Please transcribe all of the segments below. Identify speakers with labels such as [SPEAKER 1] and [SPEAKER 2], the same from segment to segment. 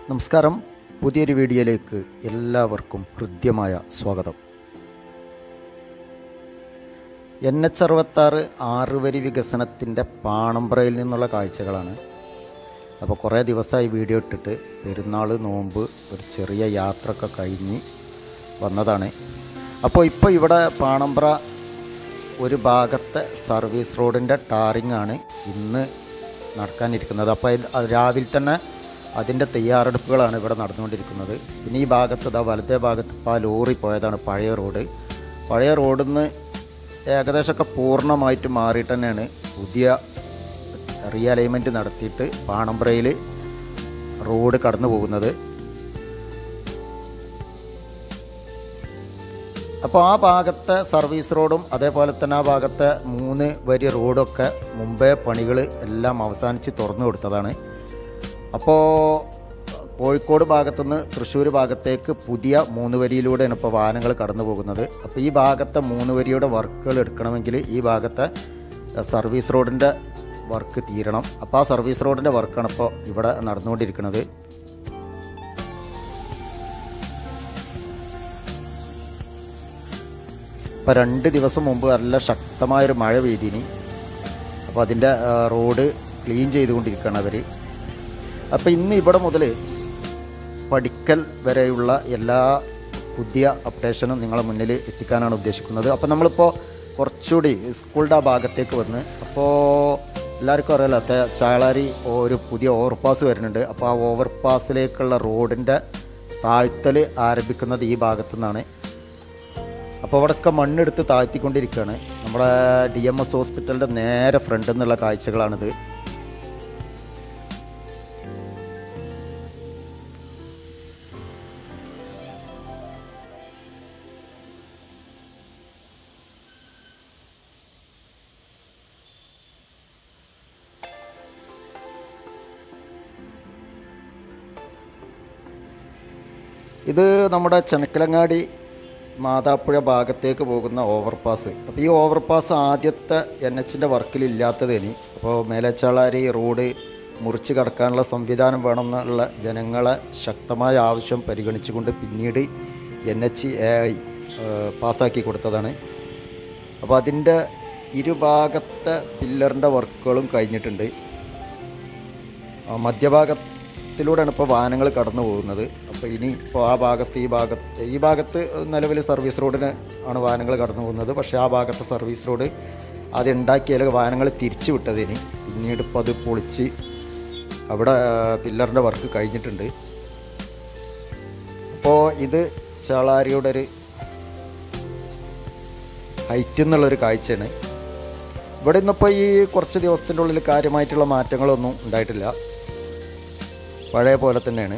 [SPEAKER 1] നമസ്കാരം പുതിയൊരു വീഡിയോയിലേക്ക് എല്ലാവർക്കും ഹൃദ്യമായ സ്വാഗതം എൻ എച്ച് അറുപത്താറ് ആറുവരി വികസനത്തിൻ്റെ പാണമ്പ്രയിൽ നിന്നുള്ള കാഴ്ചകളാണ് അപ്പോൾ കുറേ ദിവസമായി വീഡിയോ ഇട്ടിട്ട് പെരുന്നാൾ നോമ്പ് ഒരു ചെറിയ യാത്രയൊക്കെ കഴിഞ്ഞ് വന്നതാണ് അപ്പോൾ ഇപ്പോൾ ഇവിടെ പാണമ്പ്ര ഒരു ഭാഗത്തെ സർവീസ് റോഡിൻ്റെ ടാറിംഗ് ആണ് ഇന്ന് നടക്കാനിരിക്കുന്നത് അപ്പോൾ ഇത് അത് രാവിലെ തന്നെ അതിൻ്റെ തയ്യാറെടുപ്പുകളാണ് ഇവിടെ നടന്നുകൊണ്ടിരിക്കുന്നത് പിന്നെ ഈ ഭാഗത്ത് ഇതാ വലത്തെ ഭാഗത്ത് ഇപ്പോൾ ആ ലോറി പോയതാണ് പഴയ റോഡ് പഴയ റോഡിൽ നിന്ന് ഏകദേശമൊക്കെ പൂർണ്ണമായിട്ട് മാറിയിട്ട് തന്നെയാണ് പുതിയ റീഅലൈൻമെൻറ്റ് നടത്തിയിട്ട് പാണമ്പ്രയിൽ റോഡ് കടന്നു പോകുന്നത് അപ്പോൾ ആ ഭാഗത്തെ സർവീസ് റോഡും അതേപോലെ തന്നെ ആ ഭാഗത്തെ മൂന്ന് വരി റോഡൊക്കെ മുമ്പേ പണികൾ എല്ലാം അവസാനിച്ച് തുറന്നു കൊടുത്തതാണ് അപ്പോൾ കോഴിക്കോട് ഭാഗത്തുനിന്ന് തൃശ്ശൂർ ഭാഗത്തേക്ക് പുതിയ മൂന്ന് വരിയിലൂടെയാണ് ഇപ്പോൾ വാഹനങ്ങൾ കടന്നു പോകുന്നത് അപ്പോൾ ഈ ഭാഗത്തെ മൂന്ന് വരിയുടെ വർക്കുകൾ എടുക്കണമെങ്കിൽ ഈ ഭാഗത്തെ സർവീസ് റോഡിൻ്റെ വർക്ക് തീരണം അപ്പോൾ ആ സർവീസ് റോഡിൻ്റെ വർക്കാണ് ഇപ്പോൾ ഇവിടെ നടന്നുകൊണ്ടിരിക്കുന്നത് ഇപ്പോൾ രണ്ട് ദിവസം മുമ്പ് നല്ല ശക്തമായൊരു മഴ പെയ്തിനി അപ്പോൾ അതിൻ്റെ ആ, റോഡ് ക്ലീൻ ചെയ്തുകൊണ്ടിരിക്കുകയാണ് അവർ അപ്പോൾ ഇന്ന് ഇവിടെ മുതൽ പഠിക്കൽ വരെയുള്ള എല്ലാ പുതിയ അപ്ഡേഷനും നിങ്ങളെ മുന്നിൽ എത്തിക്കാനാണ് ഉദ്ദേശിക്കുന്നത് അപ്പോൾ നമ്മളിപ്പോൾ കുറച്ചുകൂടി സ്കൂളുടെ ആ ഭാഗത്തേക്ക് വന്ന് അപ്പോൾ എല്ലാവർക്കും അറിയാലോ തെ- ചാളാരി ഒരു പുതിയ ഓവർപാസ് വരുന്നുണ്ട് അപ്പോൾ ആ ഓവർപാസിലേക്കുള്ള റോഡിൻ്റെ താഴ്ത്തൽ ആരംഭിക്കുന്നത് ഈ ഭാഗത്തു നിന്നാണ് അപ്പോൾ അവിടെയൊക്കെ മണ്ണെടുത്ത് താഴ്ത്തിക്കൊണ്ടിരിക്കുകയാണ് നമ്മുടെ ഡി എം എസ് ഹോസ്പിറ്റലിൻ്റെ നേരെ ഫ്രണ്ടിൽ നിന്നുള്ള കാഴ്ചകളാണിത് ഇത് നമ്മുടെ ചെനക്കലങ്ങാടി മാതാപ്പുഴ ഭാഗത്തേക്ക് പോകുന്ന ഓവർപാസ് അപ്പോൾ ഈ ഓവർപാസ് ആദ്യത്തെ എൻ എച്ചിൻ്റെ വർക്കിലില്ലാത്തതിന് അപ്പോൾ മേലച്ചാളാരി റോഡ് മുറിച്ച് കടക്കാനുള്ള സംവിധാനം വേണമെന്നുള്ള ജനങ്ങളെ ശക്തമായ ആവശ്യം പരിഗണിച്ചുകൊണ്ട് പിന്നീട് എൻ എച്ച് എ ഐ പാസ്സാക്കി കൊടുത്തതാണ് അപ്പോൾ അതിൻ്റെ ഇരുഭാഗത്തെ പില്ലറിൻ്റെ വർക്കുകളും കഴിഞ്ഞിട്ടുണ്ട് ആ, മധ്യഭാഗത്തിലൂടെയാണ് ഇപ്പോൾ വാഹനങ്ങൾ കടന്നു പോകുന്നത് അപ്പോൾ ഇനി ഇപ്പോൾ ആ ഭാഗത്ത് ഈ ഭാഗത്ത് ഈ ഭാഗത്ത് നിലവിൽ സർവീസ് റോഡിന് ആണ് വാഹനങ്ങൾ കടന്നു പോകുന്നത് പക്ഷേ ആ ഭാഗത്തെ സർവീസ് റോഡ് അത് ഉണ്ടാക്കിയാൽ വാഹനങ്ങൾ തിരിച്ചു വിട്ടതിന് പിന്നീട് ഇപ്പോൾ അത് പൊളിച്ച് അവിടെ പില്ലറിൻ്റെ വർക്ക് കഴിഞ്ഞിട്ടുണ്ട് അപ്പോൾ ഇത് ചേളാരിയുടെ ഒരു ഹൈറ്റ് എന്നുള്ളൊരു കാഴ്ചയാണ് ഇവിടെ ഇന്നിപ്പോൾ ഈ കുറച്ച് ദിവസത്തിൻ്റെ ഉള്ളിൽ കാര്യമായിട്ടുള്ള മാറ്റങ്ങളൊന്നും ഉണ്ടായിട്ടില്ല പഴയ പോലെ തന്നെയാണ്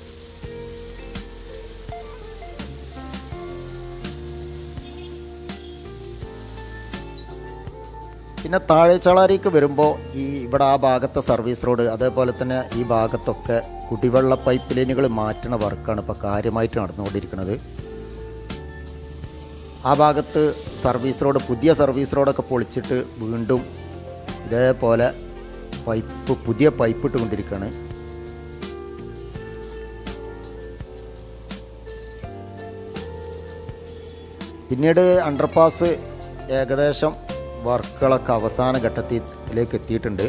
[SPEAKER 1] പിന്നെ താഴെച്ചാളാരിക്ക് വരുമ്പോൾ ഈ ഇവിടെ ആ ഭാഗത്തെ സർവീസ് റോഡ് അതേപോലെ തന്നെ ഈ ഭാഗത്തൊക്കെ കുടിവെള്ള പൈപ്പ് ലൈനുകൾ മാറ്റണ വർക്കാണ് ഇപ്പോൾ കാര്യമായിട്ട് നടന്നുകൊണ്ടിരിക്കുന്നത് ആ ഭാഗത്ത് സർവീസ് റോഡ് പുതിയ സർവീസ് റോഡൊക്കെ പൊളിച്ചിട്ട് വീണ്ടും ഇതേപോലെ പൈപ്പ് പുതിയ പൈപ്പ് ഇട്ടുകൊണ്ടിരിക്കുകയാണ് പിന്നീട് അണ്ടർപാസ് ഏകദേശം വർക്കുകളൊക്കെ അവസാന ഘട്ടത്തിലേക്ക് എത്തിയിട്ടുണ്ട്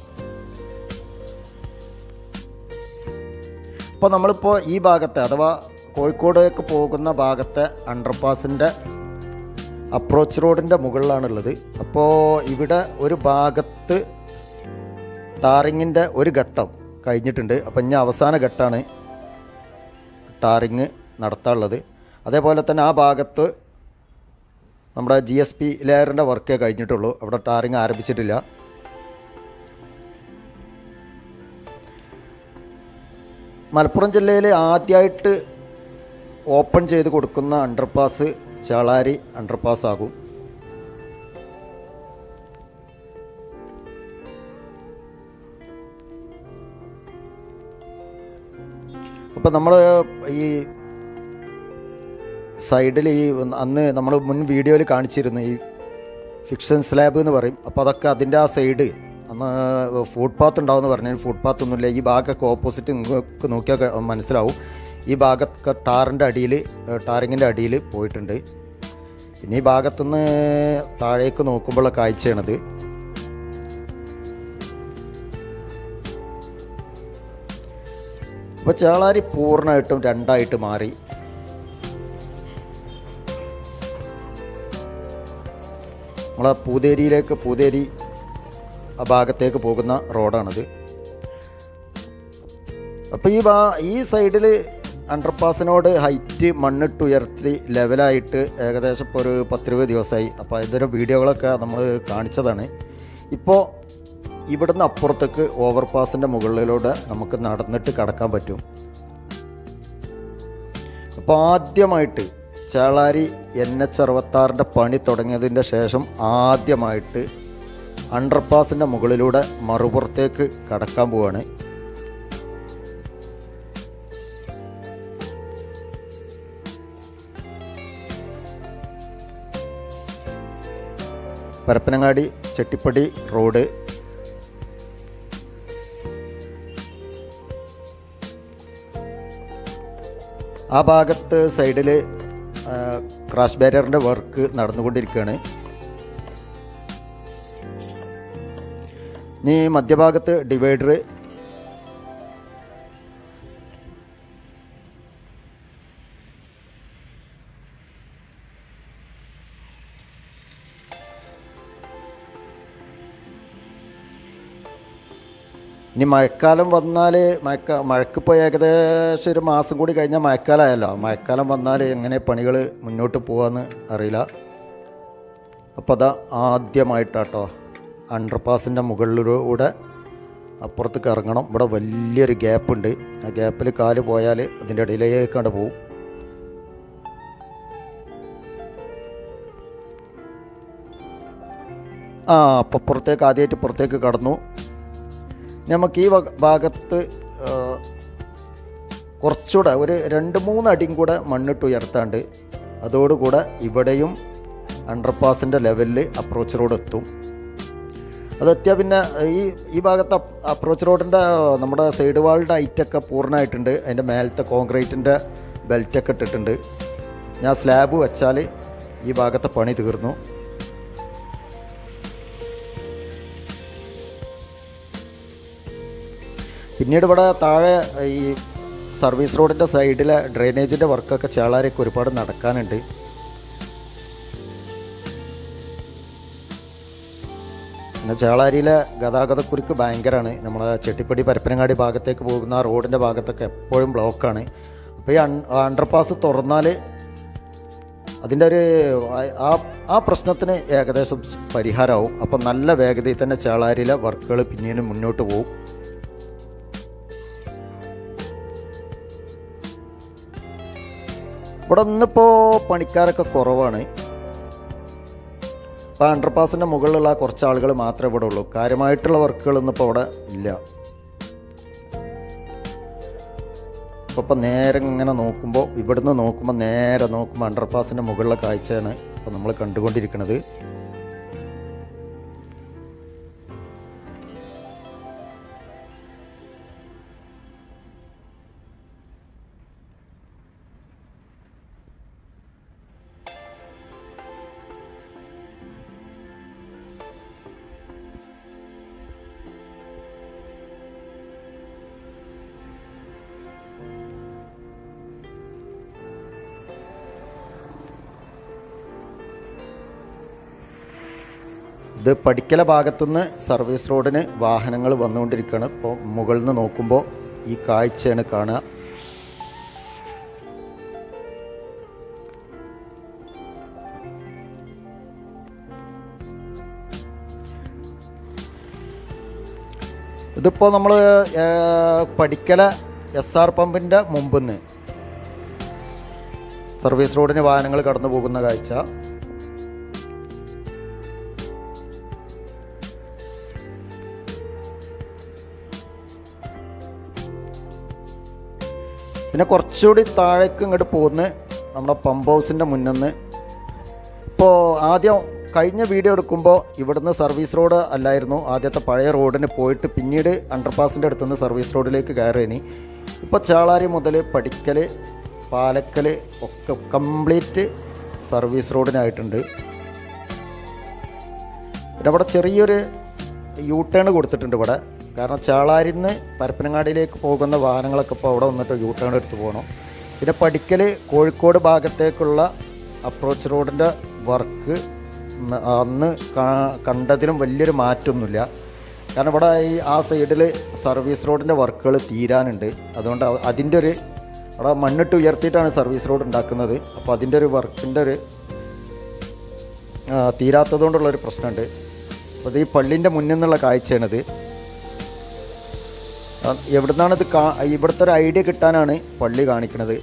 [SPEAKER 1] ഇപ്പോൾ നമ്മളിപ്പോൾ ഈ ഭാഗത്തെ അഥവാ കോഴിക്കോടേക്ക് പോകുന്ന ഭാഗത്തെ അണ്ടർപാസിൻ്റെ അപ്രോച്ച് റോഡിൻ്റെ മുകളിലാണുള്ളത് അപ്പോൾ ഇവിടെ ഒരു ഭാഗത്ത് ടാറിങ്ങിൻ്റെ ഒരു ഘട്ടം കഴിഞ്ഞിട്ടുണ്ട് അപ്പോൾ ഇനി അവസാന ഘട്ടമാണ് ടാറിങ് നടത്താനുള്ളത് അതേപോലെ തന്നെ ആ ഭാഗത്ത് നമ്മുടെ ജി എസ് പി ലെയറിൻ്റെ വർക്കേ കഴിഞ്ഞിട്ടുള്ളൂ അവിടെ ടാറിങ് ആരംഭിച്ചിട്ടില്ല മലപ്പുറം ജില്ലയിൽ ആദ്യമായിട്ട് ഓപ്പൺ ചെയ്ത് കൊടുക്കുന്ന അണ്ടർപാസ് ചാളാരി അണ്ടർപാസ് ആകും അപ്പോൾ നമ്മൾ ഈ സൈഡിൽ ഈ അന്ന് നമ്മൾ മുൻ വീഡിയോയിൽ കാണിച്ചിരുന്നു ഈ ഫിക്ഷൻ സ്ലാബ് എന്ന് പറയും അപ്പോൾ അതൊക്കെ അതിൻ്റെ ആ സൈഡ് ഫുട്പാത്ത് ഉണ്ടാവുമെന്ന് പറഞ്ഞു ഫുട്പാത്ത് ഒന്നുമില്ല ഈ ഭാഗമൊക്കെ ഓപ്പോസിറ്റ് നിങ്ങൾക്ക് നോക്കിയാൽ ക- മനസ്സിലാവും ഈ ഭാഗത്തൊക്കെ ടാറിൻ്റെ അടിയിൽ ടാറിങ്ങിൻ്റെ അടിയിൽ പോയിട്ടുണ്ട് പിന്നെ ഈ ഭാഗത്തുനിന്ന് താഴേക്ക് നോക്കുമ്പോഴുള്ള കാഴ്ചയാണിത് അപ്പോൾ ചേളാരി പൂർണ്ണമായിട്ടും രണ്ടായിട്ട് മാറി നമ്മളെ പൂതേരിയിലേക്ക് പൂതേരി ആ ഭാഗത്തേക്ക് പോകുന്ന റോഡാണിത് അപ്പോൾ ഈ ഭാ ഈ സൈഡിൽ അണ്ടർപാസിനോട് ഹൈറ്റ് മണ്ണിട്ട് ഉയർത്തി ലെവലായിട്ട് ഏകദേശം ഇപ്പോൾ ഒരു പത്തിരുപത് ദിവസമായി അപ്പോൾ ഇതിൻ്റെ വീഡിയോകളൊക്കെ നമ്മൾ കാണിച്ചതാണ് ഇപ്പോൾ ഇവിടുന്ന് അപ്പുറത്തേക്ക് ഓവർപാസിൻ്റെ മുകളിലൂടെ നമുക്ക് നടന്നിട്ട് കടക്കാൻ പറ്റും അപ്പോൾ ആദ്യമായിട്ട് ചേളാരി എൻ എച്ച് അറുപത്താറിൻ്റെ പണി തുടങ്ങിയതിൻ്റെ ശേഷം ആദ്യമായിട്ട് അണ്ടർപാസിൻ്റെ മുകളിലൂടെ മറുപുറത്തേക്ക് കടക്കാൻ പോവാണ് പരപ്പനങ്ങാടി ചെട്ടിപ്പടി റോഡ് ആ ഭാഗത്ത് സൈഡിൽ ക്രാഷ് ബാരിയറിൻ്റെ വർക്ക് നടന്നുകൊണ്ടിരിക്കുകയാണ് ഇനി മധ്യഭാഗത്ത് ഡിവൈഡർ ഇനി മഴക്കാലം വന്നാൽ മഴക്ക മഴക്കിപ്പോൾ ഏകദേശം ഒരു മാസം കൂടി കഴിഞ്ഞാൽ മഴക്കാലമായല്ലോ മഴക്കാലം വന്നാൽ എങ്ങനെ പണികൾ മുന്നോട്ട് പോകാമെന്ന് അറിയില്ല അപ്പോൾ അതാ ആദ്യമായിട്ടാട്ടോ അണ്ടർപാസിൻ്റെ മുകളിലൂടെ അപ്പുറത്തേക്ക് ഇറങ്ങണം ഇവിടെ വലിയൊരു ഗ്യാപ്പ് ഉണ്ട് ആ ഗ്യാപ്പിൽ കാല് പോയാൽ അതിൻ്റെ ഇടയിലേക്കാണ്ട് പോവും ആ അപ്പം പുറത്തേക്ക് ആദ്യമായിട്ട് പുറത്തേക്ക് കടന്നു നമുക്ക് ഈ വക- ഭാഗത്ത് ആ, കുറച്ചുകൂടെ ഒരു രണ്ട് മൂന്ന് അടിയും കൂടെ മണ്ണിട്ട് ഉയർത്താണ്ട് അതോടുകൂടെ ഇവിടെയും അണ്ടർപാസിൻ്റെ ലെവലിൽ അപ്രോച്ച് റോഡ് എത്തും അതെത്തിയാൽ പിന്നെ ഈ ഈ ഭാഗത്ത് അപ്രോച്ച് റോഡിൻ്റെ നമ്മുടെ സൈഡ് വാളിൻ്റെ ഹൈറ്റൊക്കെ പൂർണ്ണമായിട്ടുണ്ട് അതിൻ്റെ മേലത്തെ കോൺക്രീറ്റിൻ്റെ ബെൽറ്റൊക്കെ ഇട്ടിട്ടുണ്ട് ഞാൻ സ്ലാബ് വെച്ചാൽ ഈ ഭാഗത്തെ പണി തീർന്നു പിന്നീട് ഇവിടെ താഴെ ഈ സർവീസ് റോഡിൻ്റെ സൈഡിലെ ഡ്രെയിനേജിൻ്റെ വർക്കൊക്കെ ചേളാരൊക്കെ ഒരുപാട് നടക്കാനുണ്ട് പിന്നെ ചേളാരിയിലെ ഗതാഗതക്കുരുക്ക് ഭയങ്കരമാണ് നമ്മളെ ചെട്ടിപ്പടി പരപ്പനങ്ങാടി ഭാഗത്തേക്ക് പോകുന്ന ആ റോഡിൻ്റെ ഭാഗത്തൊക്കെ എപ്പോഴും ബ്ലോക്കാണ് അപ്പോൾ ഈ അണ്ടർപാസ് തുറന്നാൽ അതിൻ്റെ ഒരു ആ- ആ ആ പ്രശ്നത്തിന് ഏകദേശം പരിഹാരമാവും അപ്പം നല്ല വേഗതയിൽ തന്നെ ചേളാരിയിലെ വർക്കുകൾ പിന്നീട് മുന്നോട്ട് പോകും ഇവിടെ ഇന്നിപ്പോൾ പണിക്കാരൊക്കെ കുറവാണ് ഇപ്പോൾ അണ്ടർപാസിൻ്റെ മുകളിലുള്ള കുറച്ച് ആളുകൾ മാത്രമേ ഇവിടെ ഉള്ളൂ കാര്യമായിട്ടുള്ള വർക്കുകൾ ഇന്നിപ്പോൾ ഇവിടെ ഇല്ല അപ്പോൾ ഇപ്പം നേരെ ഇങ്ങനെ നോക്കുമ്പോൾ ഇവിടുന്ന് നോക്കുമ്പോൾ നേരെ നോക്കുമ്പോൾ അണ്ടർപാസിൻ്റെ മുകളിലെ കാഴ്ചയാണ് ഇപ്പോൾ നമ്മൾ കണ്ടുകൊണ്ടിരിക്കുന്നത് ഇത് പഠിക്കല ഭാഗത്തുനിന്ന് സർവീസ് റോഡിന് വാഹനങ്ങൾ വന്നുകൊണ്ടിരിക്കുകയാണ് ഇപ്പോൾ മുകളിൽ നിന്ന് നോക്കുമ്പോൾ ഈ കാഴ്ചയാണ് കാണുക ഇതിപ്പോൾ നമ്മൾ പഠിക്കല എസ് ആർ പമ്പിൻ്റെ മുമ്പിൽ നിന്ന് സർവീസ് റോഡിന് വാഹനങ്ങൾ കടന്നു പോകുന്ന കാഴ്ച പിന്നെ കുറച്ചുകൂടി താഴേക്ക് ഇങ്ങോട്ട് പോകുന്ന നമ്മുടെ പമ്പ് ഹൗസിൻ്റെ മുന്നിൽ നിന്ന് ഇപ്പോൾ ആദ്യം കഴിഞ്ഞ വീഡിയോ എടുക്കുമ്പോൾ ഇവിടുന്ന് സർവീസ് റോഡ് അല്ലായിരുന്നു ആദ്യത്തെ പഴയ റോഡിന് പോയിട്ട് പിന്നീട് അണ്ടർപാസിൻ്റെ അടുത്തുനിന്ന് സർവീസ് റോഡിലേക്ക് കയറിയിനി ഇപ്പോൾ ചാളാരി മുതൽ പടിക്കൽ പാലക്കൽ ഒക്കെ കംപ്ലീറ്റ് സർവീസ് റോഡിനായിട്ടുണ്ട് പിന്നെ അവിടെ ചെറിയൊരു യൂ ടേൺ കൊടുത്തിട്ടുണ്ട് ഇവിടെ കാരണം ചാളാരിന്ന് പരപ്പനങ്ങാടിയിലേക്ക് പോകുന്ന വാഹനങ്ങളൊക്കെ ഇപ്പോൾ അവിടെ വന്നിട്ട് യൂ ടേൺ എടുത്ത് പോകണം പിന്നെ പടിക്കൽ കോഴിക്കോട് ഭാഗത്തേക്കുള്ള അപ്രോച്ച് റോഡിൻ്റെ വർക്ക് അന്ന് കാ- കണ്ടതിലും വലിയൊരു മാറ്റമൊന്നുമില്ല കാരണം ഇവിടെ ഈ ആ സൈഡിൽ സർവീസ് റോഡിൻ്റെ വർക്കുകൾ തീരാനുണ്ട് അതുകൊണ്ട് അ- അതിൻ്റെ ഒരു അവിടെ മണ്ണിട്ട് ഉയർത്തിയിട്ടാണ് സർവീസ് റോഡ് ഉണ്ടാക്കുന്നത് അപ്പോൾ അതിൻ്റെ ഒരു വർക്കിൻ്റെ ഒരു ആ, തീരാത്തതുകൊണ്ടുള്ളൊരു പ്രശ്നമുണ്ട് അപ്പോൾ ഇത് ഈ പള്ളീൻ്റെ മുന്നിൽ നിന്നുള്ള കാഴ്ചയാണിത് ആ, എവിടുന്നാണ് ഇത് കാ ഇവിടുത്തെ ഒരു ഐഡിയ കിട്ടാനാണ് പള്ളി കാണിക്കുന്നത്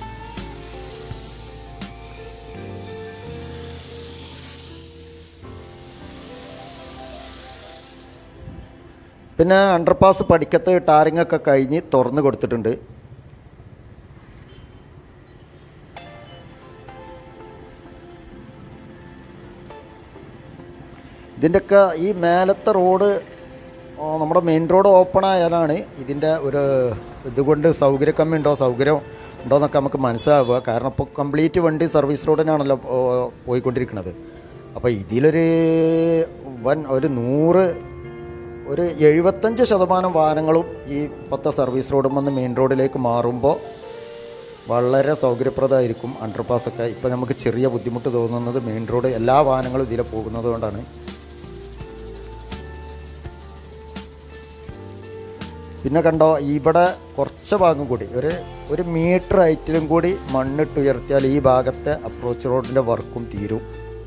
[SPEAKER 1] പിന്നെ അണ്ടർപാസ് പഠിക്കത്ത് ടാറിംഗ് ഒക്കെ കഴിഞ്ഞ് തുറന്ന് കൊടുത്തിട്ടുണ്ട് ഇതിൻ്റെയൊക്കെ ഈ മേലത്തെ റോഡ് ആ, നമ്മുടെ മെയിൻ റോഡ് ഓപ്പൺ ആയാലാണ് ഇതിൻ്റെ ഒരു ഇതുകൊണ്ട് സൗകര്യക്കമ്മി ഉണ്ടോ സൗകര്യം ഉണ്ടോ എന്നൊക്കെ നമുക്ക് മനസ്സിലാവുക കാരണം ഇപ്പോൾ കംപ്ലീറ്റ് വണ്ടി സർവീസ് റോഡിനാണല്ലോ ഓ, പോയിക്കൊണ്ടിരിക്കുന്നത് അപ്പോൾ ഇതിലൊരു വൻ ഒരു നൂറ് ഒരു എഴുപത്തഞ്ച് ശതമാനം വാഹനങ്ങളും ഈ ഇപ്പോഴത്തെ സർവീസ് റോഡിൽ നിന്ന് മെയിൻ റോഡിലേക്ക് മാറുമ്പോൾ വളരെ സൗകര്യപ്രദമായിരിക്കും അണ്ടർപാസൊക്കെ ഇപ്പോൾ നമുക്ക് ചെറിയ ബുദ്ധിമുട്ട് തോന്നുന്നത് മെയിൻ റോഡ് എല്ലാ വാഹനങ്ങളും ഇതിലെ പോകുന്നത് കൊണ്ടാണ് പിന്നെ കണ്ടോ ഇവിടെ കുറച്ച് ഭാഗം കൂടി ഒരു ഒരു മീറ്റർ ഹൈറ്റിലും കൂടി മണ്ണിട്ട് ഉയർത്തിയാൽ ഈ ഭാഗത്തെ അപ്രോച്ച് റോഡിൻ്റെ വർക്കും തീരും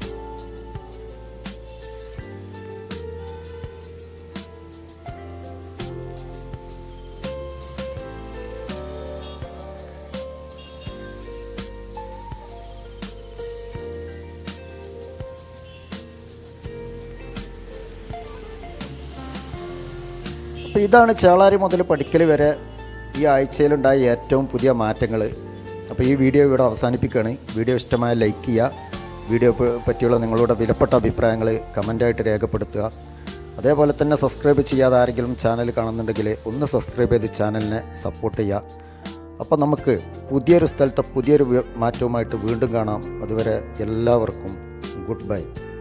[SPEAKER 1] അപ്പോൾ ഇതാണ് ചേളാരി മുതൽ പഠിക്കൽ വരെ ഈ ആഴ്ചയിലുണ്ടായ ഏറ്റവും പുതിയ മാറ്റങ്ങൾ അപ്പോൾ ഈ വീഡിയോ ഇവിടെ അവസാനിപ്പിക്കുകയാണ് വീഡിയോ ഇഷ്ടമായ ലൈക്ക് ചെയ്യുക വീഡിയോ പ- പറ്റിയുള്ള നിങ്ങളുടെ വിലപ്പെട്ട അഭിപ്രായങ്ങൾ കമൻ്റായിട്ട് രേഖപ്പെടുത്തുക അതേപോലെ തന്നെ സബ്സ്ക്രൈബ് ചെയ്യാതെ ആരെങ്കിലും ചാനൽ കാണുന്നുണ്ടെങ്കിൽ ഒന്ന് സബ്സ്ക്രൈബ് ചെയ്ത് ചാനലിനെ സപ്പോർട്ട് ചെയ്യുക അപ്പോൾ നമുക്ക് പുതിയൊരു സ്ഥലത്തെ പുതിയൊരു വ്യ- മാറ്റവുമായിട്ട് വീണ്ടും കാണാം അതുവരെ എല്ലാവർക്കും ഗുഡ് ബൈ